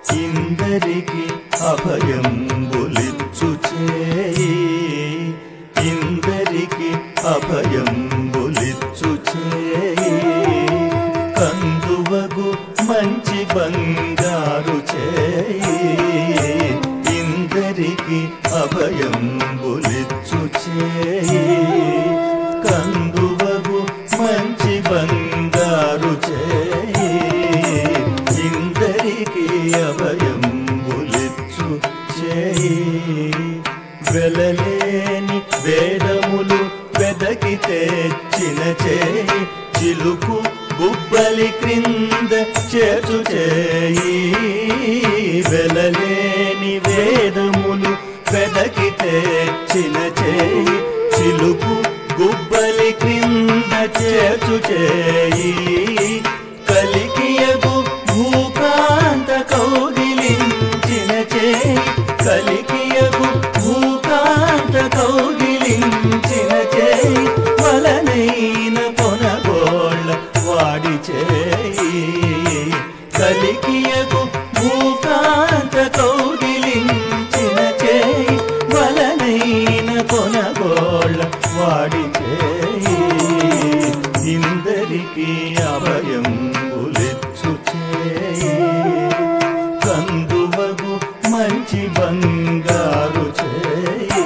ఇందరికి అభయం బొలిచ్చు చేయి ఇందరికి అభయం బొలిచ్చు చేయి కందువగు మంచి బంగారు చేయి ఇందరికి అభయం బొలిచ్చు చేయి కందువగు మంచి బంగారు చేయి ఇందరికి అభయం బొలిచ్చు చేయి వెలలేని వేదములు వెదకి తెచ్చిన చేయి చిలుకు గుబ్బలి క్రింద చేతు చేయి వెలలేని వేదములు వెదకి తెచ్చిన చేయి చిలుకు గుబ్బలి క్రింద చేతు చేయి కలికియగు భూకాంత కౌగిలించిన చేయి కలికియగు భూకాంత కౌగిలించిన చేయి వలనైన పొనగోళ్ళ వాడి చేయి కలికియగు భూకాంత కౌగిలించిన చేయి వలనైన కొనగోళ్ళ వాడి చేయి ఇందరికి అభయం ఉలిచ్చు చేయి కందువగు మంచి బంగారు చేయి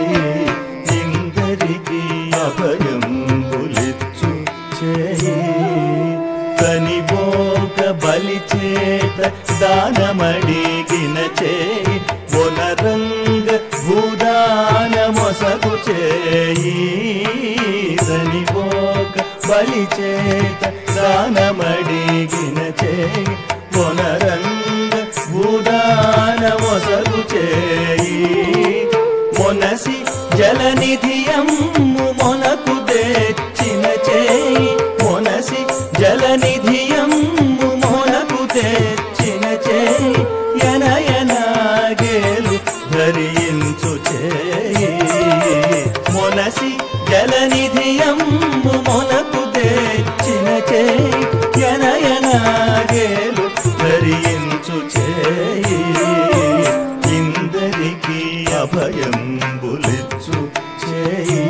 ఇందరికి అభయం ఉలిచ్చు చేయి కనిపోక బలి చేత దానమడిగిన చేయి వనరంగ భూదాన మొసగు చేయి కనిపోక బలి చేత దానమడిగిన చేయి వనరంగ భూదాన మొసగు చేయి మొనసి జలనిధియమ్ము మొనకు తెచ్చిన చేయి మొనసి జలనిధియమ్ము మొనకు తెచ్చిన చేయి ఎనయనాగేలు ధరించు చేయి మొనసి జలనిధియమ్ము మొనకు తెచ్చిన చేయి ఎనయనాగేలు ధరించు చేయి ఇందరికి అభయం బులిచ్చు చేయి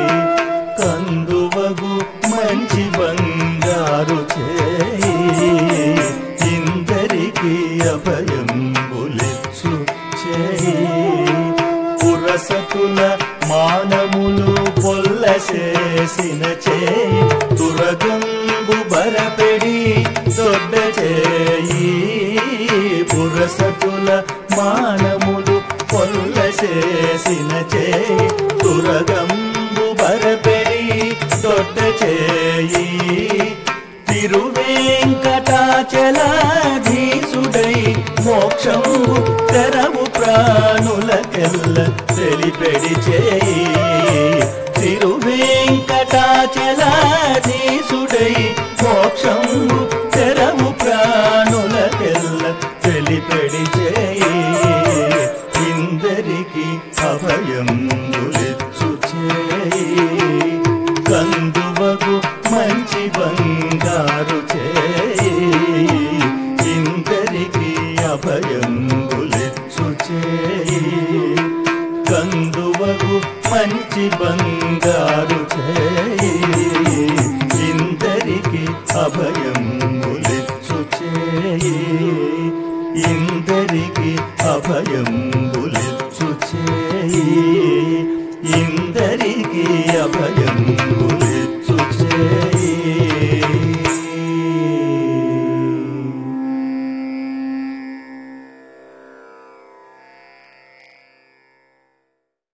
కందువగు మంచి బంగారు చేయి ఇందరికి అభయం బులిచ్చు చేయి పురసతుల మానములు పొల్లసేసిన చేయి తురగంబు బరపెడి దొడ్డ చేయి పురసతుల మానములు పొల్లసేసిన చేయి తురగంబు బరపెడి దొడ్డ చేయి తిరువేంకటాచలాధీసుడై మోక్షము తెరవు ప్రాణులకెల్ల తెలిపెడి చేయి తిరువేంకటాచలాధీసుడై మోక్షము తెరవు ప్రాణులకెల్ల తెలిపెడి చేయి ఇందరికి అభయం ఉలిచ్చు చేయి కందువగు మంచి బంగారు చేయి ఇందరికి అభయం ఉలిచ్చు చేయి కందువగు మంచి బంగారు చేయి ఇందరికి అభయం ఉలిచ్చు చేయి ఇందరికి అభయం